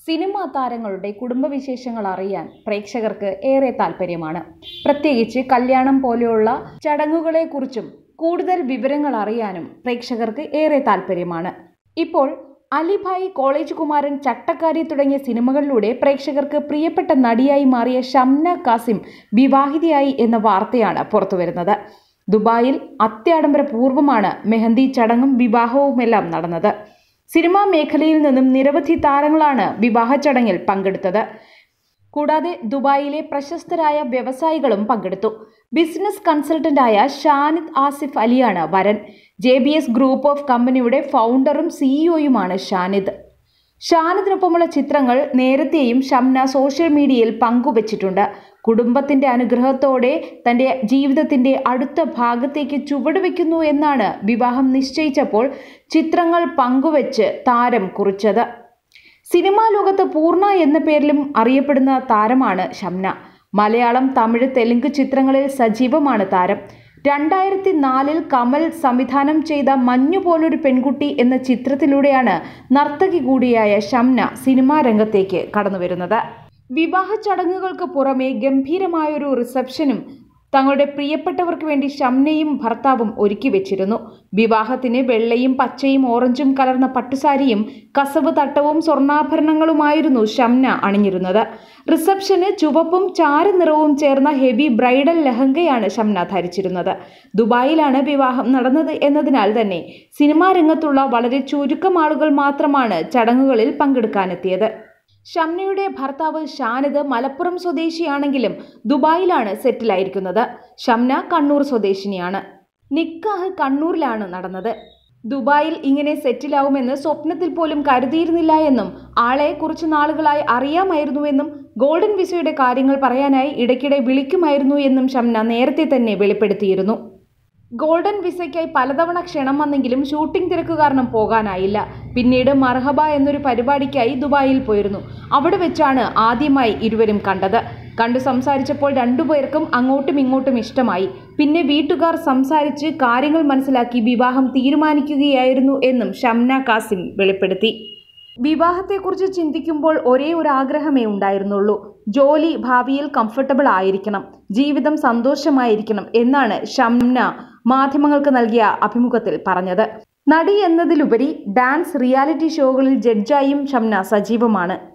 cinema താരങ്ങളുടെ കുടുംബവിശേഷങ്ങൾ അറിയാൻ പ്രേക്ഷകർക്ക് ഏറെ താല്പര്യമാണ് പ്രത്യേകിച്ച് കല്യാണം പോലെയുള്ള ചടങ്ങുകളെക്കുറിച്ചും കൂടുതൽ വിവരങ്ങൾ അറിയാനും പ്രേക്ഷകർക്ക് ഏറെ താല്പര്യമാണ് ഇപ്പോൾ അലിഭായി കോളേജ് കുമാരൻ ചട്ടക്കാരി തുടങ്ങിയ സിനിമകളിലൂടെ പ്രേക്ഷകർക്ക് പ്രിയപ്പെട്ട നടിയായി മാറിയ ഷംന കാസിം വിവാഹിതയായി എന്ന വാർത്തയാണ് പുറത്തുവരുന്നത് ദുബായിൽ അത്യാഡംബരപൂർവ്വമാണ് മെഹന്തി ചടങ്ങും വിവാഹവുമെല്ലാം നടന്നത് സിനിമാ മേഖലയിൽ നിന്നും നിരവധി താരങ്ങളാണ് വിവാഹ ചടങ്ങിൽ പങ്കെടുത്തത് കൂടാതെ ദുബായിലെ പ്രശസ്തരായ വ്യവസായികളും പങ്കെടുത്തു ബിസിനസ് കൺസൾട്ടന്റായ ഷാനിദ് ആസിഫ് അലിയാണ് വരൻ J B S group of കമ്പനിയുടെ ഫൗണ്ടറും സിഇഒയുമാണ് ഷാനിദ് ഷാനിദിനൊപ്പമുള്ള ചിത്രങ്ങൾ നേരത്തെയും ഷംന സോഷ്യൽ മീഡിയയിൽ പങ്കുവച്ചിട്ടുണ്ട് കുടുംബത്തിന്റെ അനുഗ്രഹത്തോടെ തന്റെ ജീവിതത്തിന്റെ അടുത്ത ഭാഗത്തേക്ക് ചുവടുവെക്കുന്നു എന്നാണ് വിവാഹം നിശ്ചയിച്ചപ്പോൾ ചിത്രങ്ങൾ പങ്കുവച്ച് താരം കുറിച്ചത് സിനിമാ ലോകത്ത് പൂർണ്ണ എന്ന പേരിലും അറിയപ്പെടുന്ന താരമാണ് ഷംന മലയാളം തമിഴ് തെലുങ്ക് ചിത്രങ്ങളിൽ സജീവമാണ് താരം രണ്ടായിരത്തി നാലിൽ കമൽ സംവിധാനം ചെയ്ത മഞ്ഞു പോലൊരു പെൺകുട്ടി എന്ന ചിത്രത്തിലൂടെയാണ് നർത്തകി കൂടിയായ ഷംന സിനിമാ രംഗത്തേക്ക് കടന്നുവരുന്നത് വിവാഹ ചടങ്ങുകൾക്ക് പുറമെ ഗംഭീരമായൊരു റിസപ്ഷനും തങ്ങളുടെ പ്രിയപ്പെട്ടവർക്ക് വേണ്ടി ഷംനയും ഭർത്താവും ഒരുക്കി വെച്ചിരുന്നു വിവാഹത്തിന് വെള്ളയും പച്ചയും ഓറഞ്ചും കലർന്ന പട്ടുസാരിയും കസവ് തട്ടവും സ്വർണ്ണാഭരണങ്ങളുമായിരുന്നു ഷംന അണിഞ്ഞിരുന്നത് റിസപ്ഷന് ചുവപ്പും ചാരനിറവും ചേർന്ന ഹെവി ബ്രൈഡൽ ലഹങ്കയാണ് ഷംന ധരിച്ചിരുന്നത് ദുബായിലാണ് വിവാഹം നടന്നത് എന്നതിനാൽ തന്നെ സിനിമാ രംഗത്തുള്ള വളരെ ചുരുക്കം ആളുകൾ മാത്രമാണ് ചടങ്ങുകളിൽ പങ്കെടുക്കാനെത്തിയത് ഷംനയുടെ ഭർത്താവ് ഷാനിദ് മലപ്പുറം സ്വദേശിയാണെങ്കിലും ദുബായിലാണ് സെറ്റിലായിരിക്കുന്നത് ഷംന കണ്ണൂർ സ്വദേശിനിയാണ് നിക്കാഹ് കണ്ണൂരിലാണ് നടന്നത് ദുബായിൽ ഇങ്ങനെ സെറ്റിലാവുമെന്ന് സ്വപ്നത്തിൽ പോലും കരുതിയിരുന്നില്ല എന്നും ആളെ കുറച്ചു നാളുകളായി അറിയാമായിരുന്നുവെന്നും ഗോൾഡൻ വിസയുടെ കാര്യങ്ങൾ പറയാനായി ഇടയ്ക്കിടെ വിളിക്കുമായിരുന്നു എന്നും ഷംന നേരത്തെ തന്നെ വെളിപ്പെടുത്തിയിരുന്നു ഗോൾഡൻ വിസയ്ക്കായി പലതവണ ക്ഷണം വന്നെങ്കിലും ഷൂട്ടിംഗ് തിരക്ക് കാരണം പോകാനായില്ല പിന്നീട് മർഹബ എന്നൊരു പരിപാടിക്കായി ദുബായിൽ പോയിരുന്നു അവിടെ വെച്ചാണ് ആദ്യമായി ഇരുവരും കണ്ടത് കണ്ടു സംസാരിച്ചപ്പോൾ രണ്ടുപേർക്കും അങ്ങോട്ടും ഇങ്ങോട്ടും ഇഷ്ടമായി പിന്നെ വീട്ടുകാർ സംസാരിച്ച് കാര്യങ്ങൾ മനസ്സിലാക്കി വിവാഹം തീരുമാനിക്കുകയായിരുന്നു എന്നും ഷംന കാസിം വെളിപ്പെടുത്തി വിവാഹത്തെക്കുറിച്ച് ചിന്തിക്കുമ്പോൾ ഒരേ ഒരു ആഗ്രഹമേ ഉണ്ടായിരുന്നുള്ളൂ ജോലി ഭാവിയിൽ കംഫർട്ടബിൾ ആയിരിക്കണം ജീവിതം സന്തോഷമായിരിക്കണം എന്നാണ് ഷംന മാധ്യമങ്ങൾക്ക് നൽകിയ അഭിമുഖത്തിൽ പറഞ്ഞത് നടി എന്നതിലുപരി ഡാൻസ് റിയാലിറ്റി ഷോകളിൽ ജഡ്ജായും ഷംന സജീവമാണ്